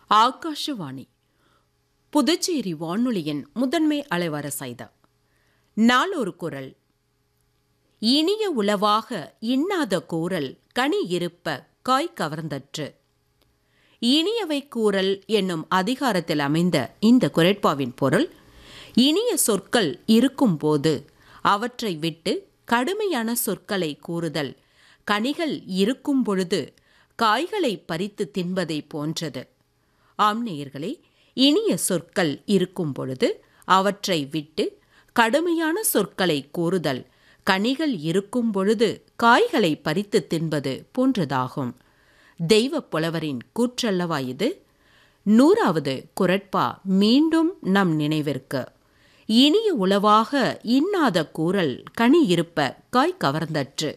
ஆகாஷவாணி புதுச்சேரி வானொலியின் முதன்மை அலைவரசைத நாளொரு குரல் இனிய உளவாக இன்னாத கூறல் கனி இருப்ப காய் கவர்ந்தற்று இனியவை கூறல் என்னும் அதிகாரத்தில் அமைந்த இந்த குரட்பாவின் பொருள் இனிய சொற்கள் இருக்கும்போது அவற்றை விட்டு கடுமையான சொற்களை கூறுதல் கனிகள் இருக்கும் பொழுது காய்களை பறித்து தின்பதை போன்றது ஆம் நேயர்களே இனிய சொற்கள் இருக்கும் பொழுது அவற்றை விட்டு கடுமையான சொற்களை கூறுதல் கனிகள் இருக்கும் பொழுது காய்களை பறித்து தின்பது போன்றதாகும் தெய்வ புலவரின் கூற்றல்லவா இது நூறாவது குரட்பா மீண்டும் நம் நினைவிற்கு இனிய உளவாக இன்னாத கூறல் கனி இருப்ப காய் கவர்ந்தற்று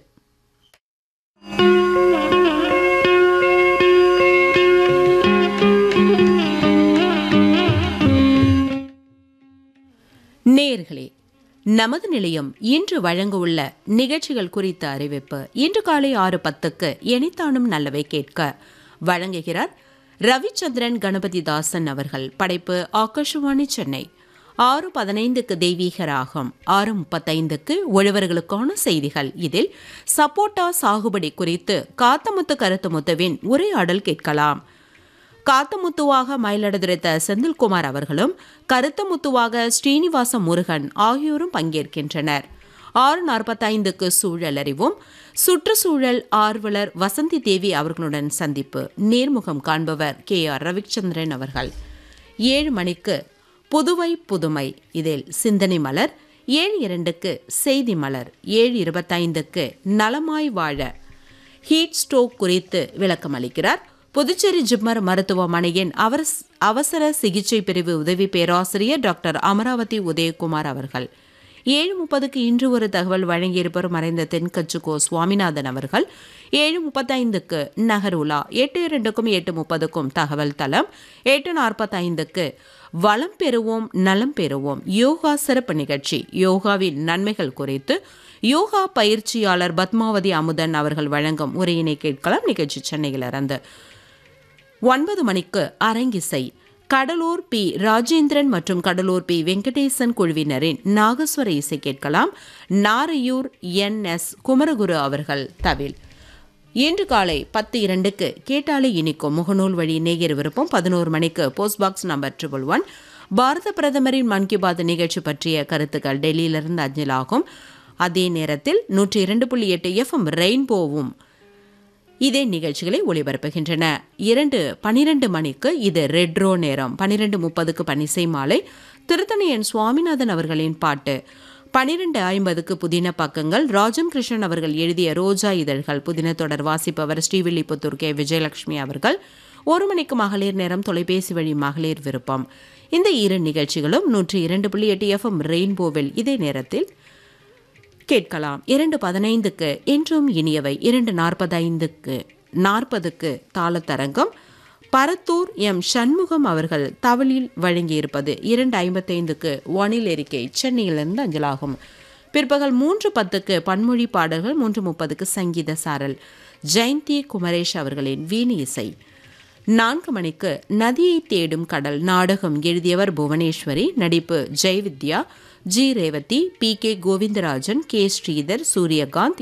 நேர்களே நமது நிலையம் இன்று வழங்க உள்ள நிகழ்ச்சிகள் குறித்த அறிவிப்பு இன்று காலை ஆறு பத்துக்கு எனித்தானும் நல்லவை கேட்க வழங்குகிறார் ரவிச்சந்திரன் கணபதிதாசன் அவர்கள் படைப்பு ஆகாஷவாணி சென்னை ஆறு பதினைந்துக்கு தெய்வீக ராகம் ஆறு முப்பத்தைந்துக்கு ஒழுவர்களுக்கான செய்திகள் இதில் சப்போட்டா சாகுபடி குறித்து காத்தமுத்து கருத்துமுத்துவின் உரையாடல் கேட்கலாம் காத்தமுத்துவாக மயிலடுதுரைத்த செந்தில்குமார் அவர்களும் கருத்தமுத்துவாக ஸ்ரீனிவாச முருகன் ஆகியோரும் பங்கேற்கின்றனர் ஆறு நாற்பத்தைந்துக்கு சூழல் அறிவும் சுற்றுச்சூழல் ஆர்வலர் வசந்தி தேவி அவர்களுடன் சந்திப்பு நேர்முகம் காண்பவர் கே ஆர் ரவிச்சந்திரன் அவர்கள் ஏழு மணிக்கு புதுவை புதுமை இதில் சிந்தனை மலர் ஏழு இரண்டுக்கு செய்தி மலர் ஏழு இருபத்தைந்துக்கு நலமாய் வாழ ஹீட் ஸ்ட்ரோக் குறித்து விளக்கம் அளிக்கிறார் புதுச்சேரி ஜிப்மர் மருத்துவமனையின் அவசர சிகிச்சை பிரிவு உதவி பேராசிரியர் டாக்டர் அமராவதி உதயகுமார் அவர்கள் ஏழு முப்பதுக்கு இன்று ஒரு தகவல் வழங்கியிருப்பவர் மறைந்த தென்கட்சி கோ சுவாமிநாதன் அவர்கள் ஏழு முப்பத்தைந்துக்கு நகருலா எட்டு இரண்டுக்கும் எட்டு முப்பதுக்கும் தகவல் தளம் எட்டு நாற்பத்தைந்துக்கு வளம் பெறுவோம் நலம் பெறுவோம் யோகா சிறப்பு நிகழ்ச்சி யோகாவின் நன்மைகள் குறித்து யோகா பயிற்சியாளர் பத்மாவதி அமுதன் அவர்கள் வழங்கும் உரையினை கேட்கலாம் நிகழ்ச்சி சென்னையிலிருந்து ஒன்பது மணிக்கு அரங்கிசை கடலூர் பி ராஜேந்திரன் மற்றும் கடலூர் பி வெங்கடேசன் குழுவினரின் நாகஸ்வர இசை கேட்கலாம் நாரையூர் என் எஸ் குமரகுரு அவர்கள் தவில் இன்று காலை பத்து இரண்டுக்கு கேட்டாலே இனிக்கும் முகநூல் வழி நேயர் விருப்பம் பதினோரு மணிக்கு post box number triple one பாரத பிரதமரின் மன் கி பாத் நிகழ்ச்சி பற்றிய கருத்துக்கள் டெல்லியிலிருந்து அஞ்சலாகும் அதே நேரத்தில் நூற்றி இரண்டு புள்ளி எட்டு எஃப்எம் ரெயின்போவும் இதே நிகழ்ச்சிகளை ஒளிபரப்புகின்றன இரண்டு பனிரெண்டு மணிக்கு இது ரெட்ரோ நேரம் பனிரெண்டு முப்பதுக்கு பனிசை மாலை திருத்தணியன் சுவாமிநாதன் அவர்களின் பாட்டு பனிரெண்டு ஐம்பதுக்கு புதின பக்கங்கள் ராஜம் கிருஷ்ணன் அவர்கள் எழுதிய ரோஜா இதழ்கள் புதின தொடர் வாசிப்பவர் ஸ்ரீவில்லிபுத்தூர் கே விஜயலட்சுமி அவர்கள் ஒரு மணிக்கு மகளிர் நேரம் தொலைபேசி வழி மகளிர் விருப்பம் இந்த இரு நிகழ்ச்சிகளும் நூற்றி இரண்டு புள்ளி எட்டு எஃப்எம் ரெயின்போவில் இதே நேரத்தில் கேட்கலாம் இரண்டு பதினைந்துக்கு என்றும் இனியவை இரண்டு நாற்பத்தைந்துக்கு நாற்பதுக்கு தாளத்தரங்கம் பரத்தூர் எம் சண்முகம் அவர்கள் தவளில் வழங்கியிருப்பது இரண்டு ஐம்பத்தைந்துக்கு வானில் அறிக்கை சென்னையிலிருந்து அஞ்சலாகும் பிற்பகல் மூன்று பத்துக்கு பன்மொழி பாடல்கள் மூன்று முப்பதுக்கு சங்கீத சாரல் ஜெயந்தி குமரேஷ் அவர்களின் வீணி இசை நான்கு மணிக்கு நதியை தேடும் கடல் நாடகம் எழுதியவர் புவனேஸ்வரி நடிப்பு Jayavidya G Revathi P K Govindarajan K Sridhar Suryakant